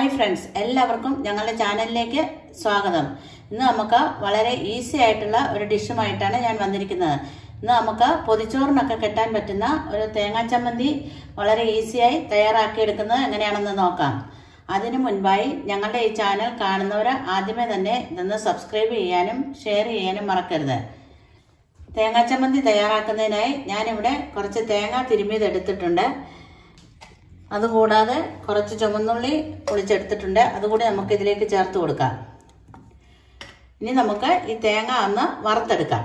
hi friends എല്ലാവർക്കും ഞങ്ങളുടെ ചാനലിലേക്ക് സ്വാഗതം ഇന്ന് നമുക്ക് വളരെ ഈസി ആയിട്ടുള്ള ഒരു ഡിഷുമായിട്ടാണ് ഞാൻ വന്നിരിക്കുന്നത് ഇന്ന് നമുക്ക് പൊതിച്ചോറിനൊക്കെ കെട്ടാൻ പറ്റുന്ന ഒരു തേങ്ങാ ചമ്മന്തി വളരെ ഈസിയായി തയ്യാറാക്കിയെടുക്കുന്നത് എങ്ങനെയാണെന്ന് നോക്കാം അതിനു മുൻപായി ഞങ്ങളുടെ ഈ ചാനൽ കാണുന്നവർ ആദ്യമേ തന്നെ ഇതൊന്ന് സബ്സ്ക്രൈബ് ചെയ്യാനും ഷെയർ ചെയ്യാനും മറക്കരുത് തേങ്ങാ ചമ്മന്തി തയ്യാറാക്കുന്നതിനായി ഞാനിവിടെ കുറച്ച് തേങ്ങ തിരുമ്മിയത് എടുത്തിട്ടുണ്ട് അതുകൂടാതെ കുറച്ച് ചുമന്നുള്ളി പൊളിച്ചെടുത്തിട്ടുണ്ട് അതുകൂടി നമുക്ക് ഇതിലേക്ക് ചേർത്ത് കൊടുക്കാം ഇനി നമുക്ക് ഈ തേങ്ങ ഒന്ന് വറുത്തെടുക്കാം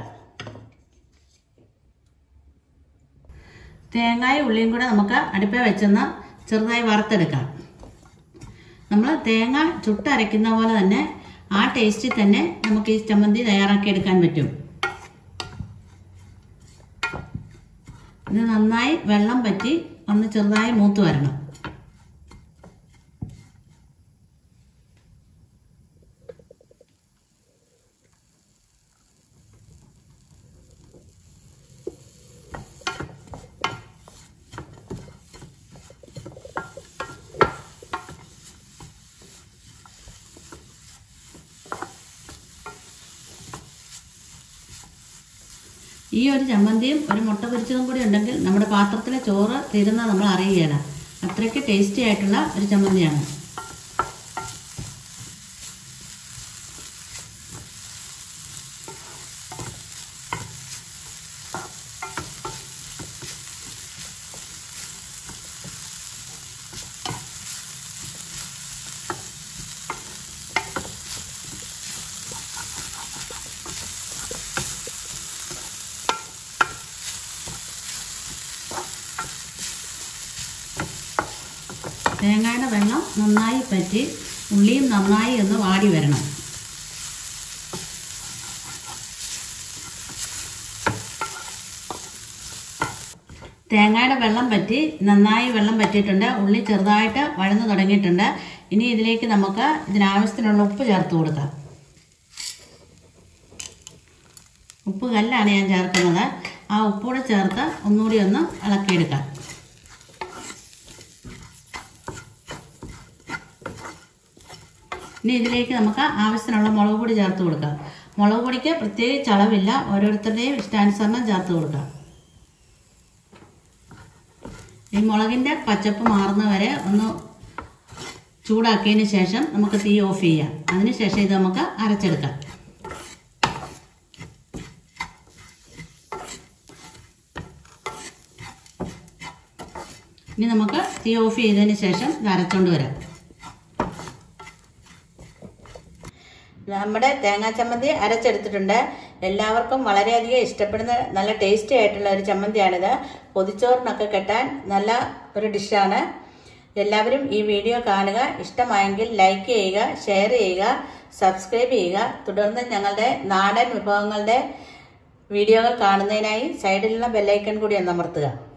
തേങ്ങയും ഉള്ളിയും കൂടെ നമുക്ക് അടുപ്പേ വെച്ചൊന്ന് ചെറുതായി വറുത്തെടുക്കാം നമ്മൾ തേങ്ങ ചുട്ടരയ്ക്കുന്ന പോലെ തന്നെ ആ ടേസ്റ്റിൽ തന്നെ നമുക്ക് ഈ ചമ്മന്തി തയ്യാറാക്കി എടുക്കാൻ പറ്റും ഇത് നന്നായി വെള്ളം പറ്റി ഒന്ന് ചെറുതായി മൂത്ത് വരണം ഈ ഒരു ചമ്മന്തിയും ഒരു മുട്ട പൊരിച്ചതും കൂടി ഉണ്ടെങ്കിൽ നമ്മുടെ പാത്രത്തിലെ ചോറ് തീരുന്നത് നമ്മൾ അറിയുകയില്ല അത്രയ്ക്ക് ടേസ്റ്റി ആയിട്ടുള്ള ഒരു ചമ്മന്തിയാണ് തേങ്ങയുടെ വെള്ളം നന്നായി പറ്റി ഉള്ളിയും നന്നായി ഒന്ന് വാടി വരണം തേങ്ങയുടെ വെള്ളം പറ്റി നന്നായി വെള്ളം പറ്റിയിട്ടുണ്ട് ഉള്ളി ചെറുതായിട്ട് വഴന്നു തുടങ്ങിയിട്ടുണ്ട് ഇനി ഇതിലേക്ക് നമുക്ക് ഇതിനാവശ്യത്തിനുള്ള ഉപ്പ് ചേർത്ത് കൊടുക്കാം ഉപ്പ് കല്ലാണ് ഞാൻ ചേർക്കുന്നത് ആ ഉപ്പൂടെ ചേർത്ത് ഒന്നുകൂടി ഒന്ന് ഇളക്കിയെടുക്കാം ഇനി ഇതിലേക്ക് നമുക്ക് ആവശ്യത്തിനുള്ള മുളക് പൊടി ചേർത്ത് കൊടുക്കാം മുളക് പൊടിക്ക് പ്രത്യേകിച്ച് അളവില്ല ഓരോരുത്തരുടെയും ഇഷ്ടാനുസരണം ചേർത്ത് കൊടുക്കാം ഈ മുളകിൻ്റെ പച്ചപ്പ് മാറുന്ന വരെ ഒന്ന് ചൂടാക്കിയതിന് ശേഷം നമുക്ക് തീ ഓഫ് ചെയ്യാം അതിന് ശേഷം ഇത് നമുക്ക് അരച്ചെടുക്കാം ഇനി നമുക്ക് തീ ഓഫ് ചെയ്തതിന് ശേഷം ഇത് അരച്ചുകൊണ്ട് വരാം നമ്മുടെ തേങ്ങാ ചമ്മന്തി അരച്ചെടുത്തിട്ടുണ്ട് എല്ലാവർക്കും വളരെയധികം ഇഷ്ടപ്പെടുന്ന നല്ല ടേസ്റ്റി ആയിട്ടുള്ള ഒരു ചമ്മന്തിയാണിത് പൊതിച്ചോറിനൊക്കെ കെട്ടാൻ നല്ല ഒരു ഡിഷാണ് എല്ലാവരും ഈ വീഡിയോ കാണുക ഇഷ്ടമായെങ്കിൽ ലൈക്ക് ചെയ്യുക ഷെയർ ചെയ്യുക സബ്സ്ക്രൈബ് ചെയ്യുക തുടർന്ന് ഞങ്ങളുടെ നാടൻ വിഭവങ്ങളുടെ വീഡിയോകൾ കാണുന്നതിനായി സൈഡിലുള്ള ബെല്ലൈക്കൺ കൂടി ഒന്ന് അമർത്തുക